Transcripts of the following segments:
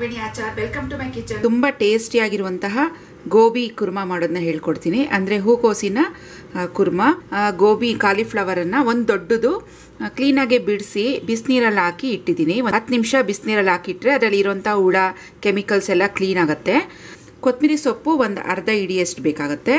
Nagaveni Achar welcome to my kitchen ತುಂಬ ಟೇಸ್ಟಿಯಾಗಿರುವಂತಹ ಗೋಬಿ ಕುರ್ಮಾ ಮಾಡೋದನ್ನ ಹೇಳ್ಕೊಡ್ತೀನಿ ಅಂದರೆ ಹೂಕೋಸಿನ ಆ, ಕುರ್ಮಾ ಆ, ಗೋಬಿ ಕಾಲಿಫ್ಲವರನ್ನು ಒಂದು ದೊಡ್ಡದು ಆ, ಕ್ಲೀನಾಗೆ ಬಿಡಿಸಿ ಬಿಸಿನೀರಲ್ಲಿ ಹಾಕಿ ಇಟ್ಟಿದ್ದೀನಿ ಒಂದು ಹತ್ತು ನಿಮಿಷ ಬಿಸಿನೀರಲ್ಲಿ ಹಾಕಿಟ್ರೆ ಅದರಲ್ಲಿ ಇರೋಂಥ ಹುಳ ಕೆಮಿಕಲ್ಸ್ ಎಲ್ಲ ಕ್ಲೀನ್ ಆಗುತ್ತೆ ಕೊತ್ತಂಬರಿ ಸೊಪ್ಪು ಒಂದು ಅರ್ಧ ಇಡಿಯಷ್ಟು ಬೇಕಾಗುತ್ತೆ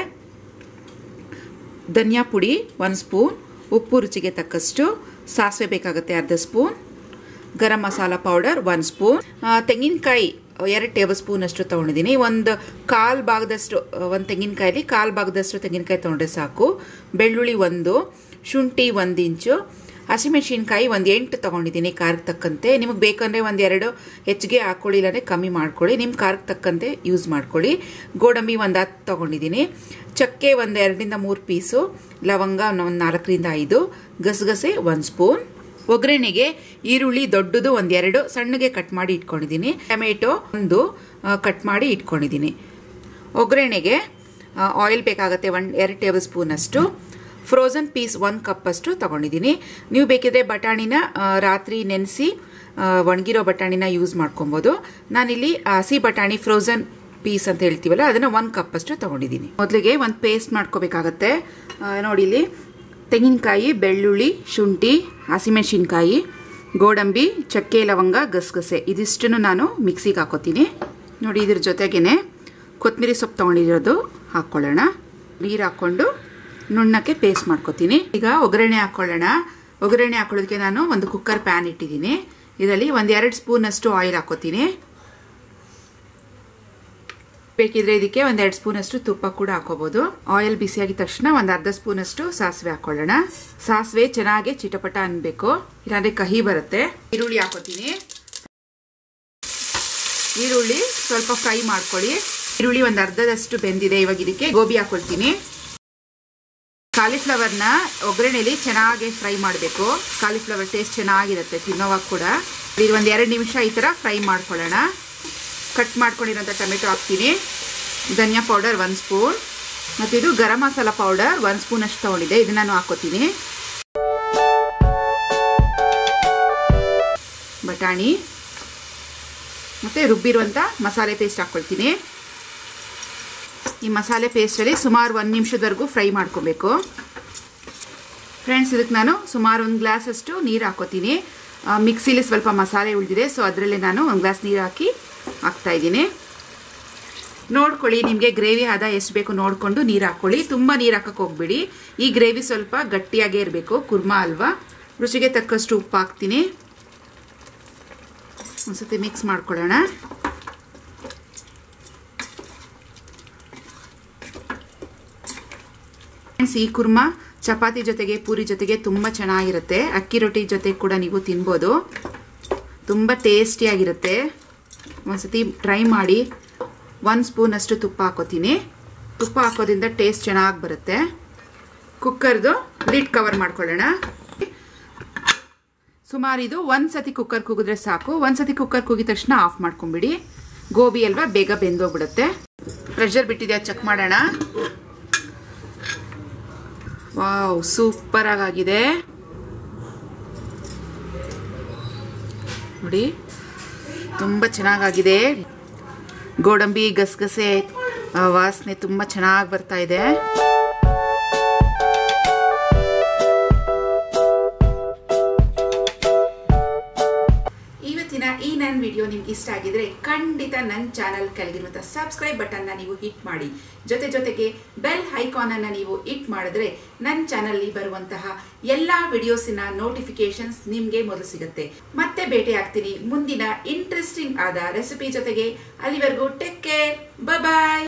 ಧನಿಯಾ ಪುಡಿ ಒಂದು ಸ್ಪೂನ್ ಉಪ್ಪು ರುಚಿಗೆ ತಕ್ಕಷ್ಟು ಸಾಸಿವೆ ಬೇಕಾಗುತ್ತೆ ಅರ್ಧ ಸ್ಪೂನ್ ಗರಂ ಮಸಾಲ ಪೌಡರ್ ಒಂದು ಸ್ಪೂನ್ ತೆಂಗಿನಕಾಯಿ ಎರಡು ಟೇಬಲ್ ಸ್ಪೂನ್ ಅಷ್ಟು ತೊಗೊಂಡಿದ್ದೀನಿ ಒಂದು ಕಾಲು ಭಾಗದಷ್ಟು ಒಂದು ತೆಂಗಿನಕಾಯಲ್ಲಿ ಕಾಲು ಭಾಗದಷ್ಟು ತೆಂಗಿನಕಾಯಿ ತೊಗೊಂಡ್ರೆ ಸಾಕು ಬೆಳ್ಳುಳ್ಳಿ ಒಂದು ಶುಂಠಿ ಒಂದು ಇಂಚು ಹಸಿಮೆಣಸಿನ್ಕಾಯಿ ಒಂದು ಎಂಟು ತೊಗೊಂಡಿದ್ದೀನಿ ಖಾರಕ್ಕೆ ತಕ್ಕಂತೆ ನಿಮಗೆ ಬೇಕಂದರೆ ಒಂದು ಎರಡು ಹೆಚ್ಚಿಗೆ ಹಾಕ್ಕೊಳ್ಳಿ ಇಲ್ಲಾಂದರೆ ಕಮ್ಮಿ ಮಾಡ್ಕೊಳ್ಳಿ ನಿಮ್ಮ ಖಾರಕ್ಕೆ ತಕ್ಕಂತೆ ಯೂಸ್ ಮಾಡ್ಕೊಳ್ಳಿ ಗೋಡಂಬಿ ಒಂದು ಹತ್ತು ತೊಗೊಂಡಿದ್ದೀನಿ ಚಕ್ಕೆ ಒಂದು ಎರಡರಿಂದ ಮೂರು ಪೀಸು ಲವಂಗ ಒಂದು ನಾಲ್ಕರಿಂದ ಐದು ಗಸಗಸೆ ಒಂದು ಸ್ಪೂನ್ ಒಗ್ಗರಣೆಗೆ ಈರುಳ್ಳಿ ದೊಡ್ಡದು ಒಂದೆರಡು ಸಣ್ಣಗೆ ಕಟ್ ಮಾಡಿ ಇಟ್ಕೊಂಡಿದ್ದೀನಿ ಟೊಮೆಟೊ ಒಂದು ಕಟ್ ಮಾಡಿ ಇಟ್ಕೊಂಡಿದ್ದೀನಿ ಒಗ್ಗರಣೆಗೆ ಆಯಿಲ್ ಬೇಕಾಗುತ್ತೆ ಒನ್ ಎರಡು ಟೇಬಲ್ ಸ್ಪೂನಷ್ಟು ಫ್ರೋಝನ್ ಪೀಸ್ ಒಂದು ಕಪ್ಪಷ್ಟು ತೊಗೊಂಡಿದ್ದೀನಿ ನೀವು ಬೇಕಿದ್ರೆ ಬಟಾಣಿನ ಆ, ರಾತ್ರಿ ನೆನೆಸಿ ಒಣಗಿರೋ ಬಟಾಣಿನ ಯೂಸ್ ಮಾಡ್ಕೊಬೋದು ನಾನಿಲ್ಲಿ ಹಸಿ ಬಟಾಣಿ ಫ್ರೋಝನ್ ಪೀಸ್ ಅಂತ ಹೇಳ್ತೀವಲ್ಲ ಅದನ್ನು ಒಂದು ಕಪ್ಪಷ್ಟು ತೊಗೊಂಡಿದ್ದೀನಿ ಮೊದಲಿಗೆ ಒಂದು ಪೇಸ್ಟ್ ಮಾಡ್ಕೋಬೇಕಾಗತ್ತೆ ಆ, ನೋಡಿ ಇಲ್ಲಿ ತೆಂಗಿನಕಾಯಿ ಬೆಳ್ಳುಳ್ಳಿ ಶುಂಠಿ ಹಸಿಮೆಣಸಿನ್ಕಾಯಿ ಗೋಡಂಬಿ ಚಕ್ಕೆ ಲವಂಗ ಗಸಗಸೆ ಇದಿಷ್ಟನ್ನು ನಾನು ಮಿಕ್ಸಿಗೆ ಹಾಕೋತೀನಿ ನೋಡಿ ಇದ್ರ ಜೊತೆಗೇನೆ ಕೊತ್ತಂಬರಿ ಸೊಪ್ಪು ತೊಗೊಂಡಿರೋದು ಹಾಕ್ಕೊಳ್ಳೋಣ ನೀರು ಹಾಕ್ಕೊಂಡು ನುಣ್ಣಕ್ಕೆ ಪೇಸ್ಟ್ ಮಾಡ್ಕೊತೀನಿ ಈಗ ಒಗ್ಗರಣೆ ಹಾಕ್ಕೊಳ್ಳೋಣ ಒಗ್ಗರಣೆ ಹಾಕೊಳ್ಳೋದಕ್ಕೆ ನಾನು ಒಂದು ಕುಕ್ಕರ್ ಪ್ಯಾನ್ ಇಟ್ಟಿದ್ದೀನಿ ಇದರಲ್ಲಿ ಒಂದು ಎರಡು ಸ್ಪೂನಷ್ಟು ಆಯಿಲ್ ಹಾಕೋತೀನಿ ಬೇಕಿದ್ರೆ ಇದಕ್ಕೆ ಒಂದ್ ಎರಡು ಸ್ಪೂನ್ ಅಷ್ಟು ತುಪ್ಪ ಕೂಡ ಹಾಕೋಬಹುದು ಆಯಿಲ್ ಬಿಸಿಯಾಗಿದ ತಕ್ಷಣ ಒಂದ್ ಅರ್ಧ ಸ್ಪೂನ್ ಅಷ್ಟು ಸಾಸಿವೆ ಹಾಕೊಳ್ಳೋಣ ಸಾಸಿವೆ ಚೆನ್ನಾಗಿ ಚಿಟಪಟ ಅನ್ಬೇಕು ಇಲ್ಲಾಂದ್ರೆ ಕಹಿ ಬರುತ್ತೆ ಈರುಳ್ಳಿ ಹಾಕೋತೀನಿ ಈರುಳ್ಳಿ ಸ್ವಲ್ಪ ಫ್ರೈ ಮಾಡ್ಕೊಳ್ಳಿ ಈರುಳ್ಳಿ ಒಂದ್ ಅರ್ಧದಷ್ಟು ಬೆಂದಿದೆ ಇವಾಗ ಇದಕ್ಕೆ ಗೋಬಿ ಹಾಕೊಳ್ತೀನಿ ಕಾಲಿಫ್ಲವರ್ನ ಒಗ್ಗರಣೆಲಿ ಚೆನ್ನಾಗಿ ಫ್ರೈ ಮಾಡಬೇಕು ಕಾಲಿಫ್ಲವರ್ ಟೇಸ್ಟ್ ಚೆನ್ನಾಗಿರುತ್ತೆ ತಿನ್ನೋವಾಗ ಕೂಡ ಇದು ಒಂದು ಎರಡು ನಿಮಿಷ ಈ ಥರ ಫ್ರೈ ಮಾಡ್ಕೊಳ್ಳೋಣ ಕಟ್ ಮಾಡ್ಕೊಂಡಿರೋಂಥ ಟೊಮೆಟೊ ಹಾಕ್ತೀನಿ ಧನಿಯಾ ಪೌಡರ್ ಒಂದು ಸ್ಪೂನ್ ಮತ್ತು ಇದು ಗರಂ ಮಸಾಲ ಪೌಡರ್ ಒಂದು ಸ್ಪೂನ್ ಅಷ್ಟು ತೊಗೊಂಡಿದೆ ಇದನ್ನ ನಾನು ಹಾಕೋತೀನಿ ಬಟಾಣಿ ಮತ್ತು ರುಬ್ಬಿರುವಂಥ ಮಸಾಲೆ ಪೇಸ್ಟ್ ಹಾಕ್ಕೊಳ್ತೀನಿ ಈ ಮಸಾಲೆ ಪೇಸ್ಟಲ್ಲಿ ಸುಮಾರು ಒಂದು ನಿಮಿಷದವರೆಗೂ ಫ್ರೈ ಮಾಡ್ಕೋಬೇಕು ಫ್ರೆಂಡ್ಸ್ ಇದಕ್ಕೆ ನಾನು ಸುಮಾರು ಒಂದು ಗ್ಲಾಸಷ್ಟು ನೀರು ಹಾಕೋತೀನಿ ಮಿಕ್ಸಿಲಿ ಸ್ವಲ್ಪ ಮಸಾಲೆ ಉಳಿದಿದೆ ಸೊ ಅದರಲ್ಲಿ ನಾನು ಒಂದು ಗ್ಲಾಸ್ ನೀರು ಹಾಕಿ ಹಾಕ್ತಾ ಇದ್ದೀನಿ ನೋಡ್ಕೊಳ್ಳಿ ನಿಮಗೆ ಗ್ರೇವಿ ಆದ ಎಷ್ಟು ಬೇಕು ನೋಡಿಕೊಂಡು ನೀರು ಹಾಕ್ಕೊಳ್ಳಿ ತುಂಬ ನೀರು ಹಾಕಕ್ಕೆ ಹೋಗ್ಬೇಡಿ ಈ ಗ್ರೇವಿ ಸ್ವಲ್ಪ ಗಟ್ಟಿಯಾಗೇ ಇರಬೇಕು ಕುರ್ಮಾ ಅಲ್ವಾ ರುಚಿಗೆ ತಕ್ಕಷ್ಟು ಉಪ್ಪು ಹಾಕ್ತೀನಿ ಒಂದ್ಸತಿ ಮಿಕ್ಸ್ ಮಾಡ್ಕೊಳ್ಳೋಣ ಫ್ರೆಂಡ್ಸ್ ಈ ಕುರ್ಮಾ ಚಪಾತಿ ಜೊತೆಗೆ ಪೂರಿ ಜೊತೆಗೆ ತುಂಬ ಚೆನ್ನಾಗಿರುತ್ತೆ ಅಕ್ಕಿ ರೊಟ್ಟಿ ಜೊತೆ ಕೂಡ ನೀವು ತಿನ್ಬೋದು ತುಂಬ ಟೇಸ್ಟಿಯಾಗಿರುತ್ತೆ ಒಂದ್ಸತಿ ಟ್ರೈ ಮಾಡಿ ಒಂದು ಸ್ಪೂನಷ್ಟು ತುಪ್ಪ ಹಾಕೋತೀನಿ ತುಪ್ಪ ಹಾಕೋದ್ರಿಂದ ಟೇಸ್ಟ್ ಚೆನ್ನಾಗಿ ಬರುತ್ತೆ ಕುಕ್ಕರ್ದು ಲಿಡ್ ಕವರ್ ಮಾಡ್ಕೊಳ್ಳೋಣ ಸುಮಾರು ಇದು ಒಂದು ಸತಿ ಕುಕ್ಕರ್ ಕೂಗಿದ್ರೆ ಸಾಕು ಒಂದು ಸತಿ ಕುಕ್ಕರ್ ಕೂಗಿದ ತಕ್ಷಣ ಆಫ್ ಮಾಡ್ಕೊಂಬಿಡಿ ಗೋಬಿ ಅಲ್ವಾ ಬೇಗ ಬೆಂದೋಗ್ಬಿಡುತ್ತೆ ಪ್ರೆಷರ್ ಬಿಟ್ಟಿದೆ ಚೆಕ್ ಮಾಡೋಣ ವಾವ್ ಸೂಪರ್ ಆಗಿದೆ ನೋಡಿ ತುಂಬ ಚೆನ್ನಾಗಾಗಿದೆ ಗೋಡಂಬಿ ಗಸಗಸೆ ಆ, ವಾಸನೆ ತುಂಬ ಚೆನ್ನಾಗಿ ಬರ್ತಾ ಇದೆ ಇವತ್ತಿನ ಈ ನನ್ನ ವಿಡಿಯೋ ನಿಮ್ಗೆ ಇಷ್ಟ ಆಗಿದ್ರೆ ಖಂಡಿತ ನನ್ನ ಚಾನಲ್ ಕೆಳಗಿರುವಂಥ ಸಬ್ಸ್ಕ್ರೈಬ್ ಬಟನ್ನ ನೀವು ಹಿಟ್ ಮಾಡಿ ಜೊತೆ ಜೊತೆಗೆ ಬೆಲ್ ಐಕಾನ್ ಅನ್ನ ನೀವು ಹಿಟ್ ಮಾಡಿದ್ರೆ ನನ್ನ ಚಾನಲ್ಲಿ ಬರುವಂತಹ ಎಲ್ಲ ವಿಡಿಯೋಸಿನ ನೋಟಿಫಿಕೇಶನ್ಸ್ ನಿಮಗೆ ಮೊದಲು ಸಿಗುತ್ತೆ ಮತ್ತೆ ಭೇಟಿ ಆಗ್ತೀನಿ ಮುಂದಿನ ಇಂಟ್ರೆಸ್ಟಿಂಗ್ ಆದ ರೆಸಿಪಿ ಜೊತೆಗೆ ಅಲ್ಲಿವರೆಗೂ ಟೇಕ್ ಕೇರ್ ಬಾಯ್